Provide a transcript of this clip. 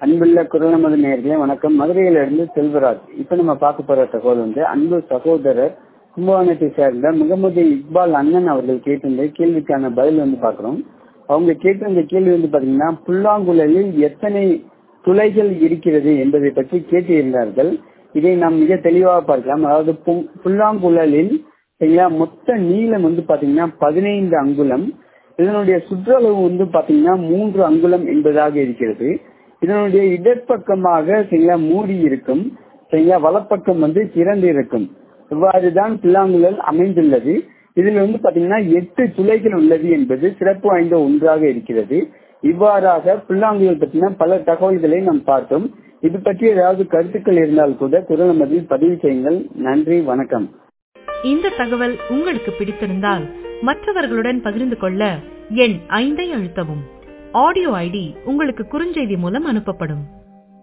அன்புள்ள குரல் நமது நேர்களே வணக்கம் மதுரையிலிருந்து செல்வராஜ் இப்ப நம்ம பார்க்க போற தகவல் வந்து அன்பு சகோதரர் கும்பகோணத்தை சேர்ந்த முகமது இக்பால் அண்ணன் அவர்கள் கேட்டிருந்த கேள்விக்கான பதில் வந்து பாக்குறோம் அவங்க கேட்டிருந்த கேள்வி வந்து பாத்தீங்கன்னா புல்லாங்குழலில் எத்தனை துளைகள் இருக்கிறது என்பதை பற்றி கேட்டிருந்தார்கள் இதை நாம் மிக தெளிவாக பார்க்கலாம் அதாவது பு- புல்லாங்குழலில் சரிங்களா மொத்த நீளம் வந்து பாத்தீங்கன்னா பதினைந்து அங்குலம் இதனுடைய சுற்றளவு வந்து பாத்தீங்கன்னா மூன்று அங்குலம் என்பதாக இருக்கிறது இதனுடைய இடப்பக்கமாக சரிங்களா மூடி இருக்கும் சரிங்களா வலப்பக்கம் வந்து திறந்து இருக்கும் இவ்வாறுதான் புல்லாங்குழல் அமைந்துள்ளது இதில் வந்து பாத்தீங்கன்னா எட்டு துளைகள் உள்ளது என்பது சிறப்பு வாய்ந்த ஒன்றாக இருக்கிறது இவ்வாறாக புல்லாங்குழல் பற்றின பல தகவல்களை நாம் பார்த்தோம் இது பற்றி ஏதாவது கருத்துக்கள் இருந்தால் கூட குரல் நமதில் பதிவு செய்யுங்கள் நன்றி வணக்கம் இந்த தகவல் உங்களுக்கு பிடித்திருந்தால் மற்றவர்களுடன் பகிர்ந்து கொள்ள எண் ஐந்தை அழுத்தவும் ஆடியோ ஐடி உங்களுக்கு குறுஞ்செய்தி மூலம் அனுப்பப்படும்